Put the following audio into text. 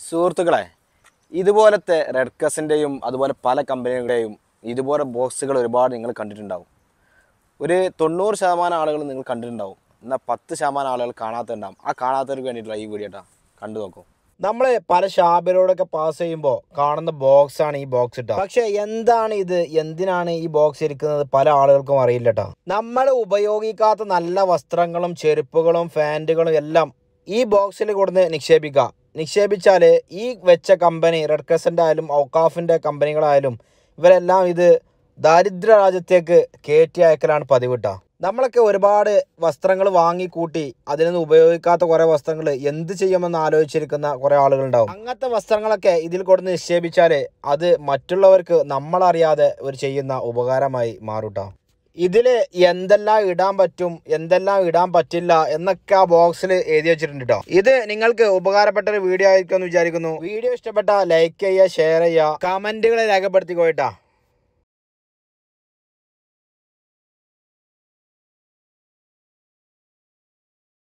സുഹൃത്തുക്കളെ ഇതുപോലത്തെ റെഡ് കസിൻ്റെയും അതുപോലെ പല കമ്പനികളുടെയും ഇതുപോലെ ബോക്സുകൾ ഒരുപാട് നിങ്ങൾ കണ്ടിട്ടുണ്ടാവും ഒരു തൊണ്ണൂറ് ശതമാനം ആളുകൾ നിങ്ങൾ കണ്ടിട്ടുണ്ടാവും എന്നാൽ പത്ത് ശതമാനം ആളുകൾ കാണാത്തുണ്ടാവും ആ കാണാത്തവർക്ക് വേണ്ടിയിട്ടുള്ള ഈ വീഡിയോ കേട്ടോ കണ്ടു നോക്കൂ നമ്മൾ പല ഷാപ്പിലൂടെയൊക്കെ പാസ് ചെയ്യുമ്പോൾ കാണുന്ന ബോക്സ് ആണ് ഈ ബോക്സ് ഇട്ട പക്ഷെ എന്താണ് ഇത് എന്തിനാണ് ഈ ബോക്സ് ഇരിക്കുന്നത് പല ആളുകൾക്കും അറിയില്ല കേട്ടോ നമ്മൾ ഉപയോഗിക്കാത്ത നല്ല വസ്ത്രങ്ങളും ചെരുപ്പുകളും ഫാൻറ്റുകളും എല്ലാം ഈ ബോക്സിൽ കൊടുന്ന് നിക്ഷേപിക്കുക നിക്ഷേപിച്ചാൽ ഈ വെച്ച കമ്പനി റെഡ് ക്രസൻ്റ് ആയാലും ഔക്കാഫിൻ്റെ കമ്പനികളായാലും ഇവരെല്ലാം ഇത് ദാരിദ്ര്യ രാജ്യത്തേക്ക് കയറ്റി അയക്കലാണ് പതിവ് ട്ടാ. നമ്മളൊക്കെ ഒരുപാട് വസ്ത്രങ്ങൾ വാങ്ങിക്കൂട്ടി അതിനൊന്നും ഉപയോഗിക്കാത്ത കുറേ വസ്ത്രങ്ങൾ എന്ത് ചെയ്യുമെന്ന് ആലോചിച്ചിരിക്കുന്ന കുറേ ആളുകളുണ്ടാവും അങ്ങനത്തെ വസ്ത്രങ്ങളൊക്കെ ഇതിൽ കൊടുത്ത് നിക്ഷേപിച്ചാൽ അത് മറ്റുള്ളവർക്ക് നമ്മളറിയാതെ ഒരു ചെയ്യുന്ന ഉപകാരമായി മാറൂട്ടോ ഇതിൽ എന്തെല്ലാം ഇടാൻ പറ്റും എന്തെല്ലാം ഇടാൻ പറ്റില്ല എന്നൊക്കെ ആ ബോക്സിൽ എഴുതി വെച്ചിട്ടുണ്ട് കേട്ടോ ഇത് നിങ്ങൾക്ക് ഉപകാരപ്പെട്ട ഒരു വീഡിയോ ആയിരിക്കും എന്ന് വിചാരിക്കുന്നു വീഡിയോ ഇഷ്ടപ്പെട്ട ലൈക്ക് ചെയ്യുക ഷെയർ ചെയ്യുക കമന്റുകൾ രേഖപ്പെടുത്തിക്കോയിട്ടാ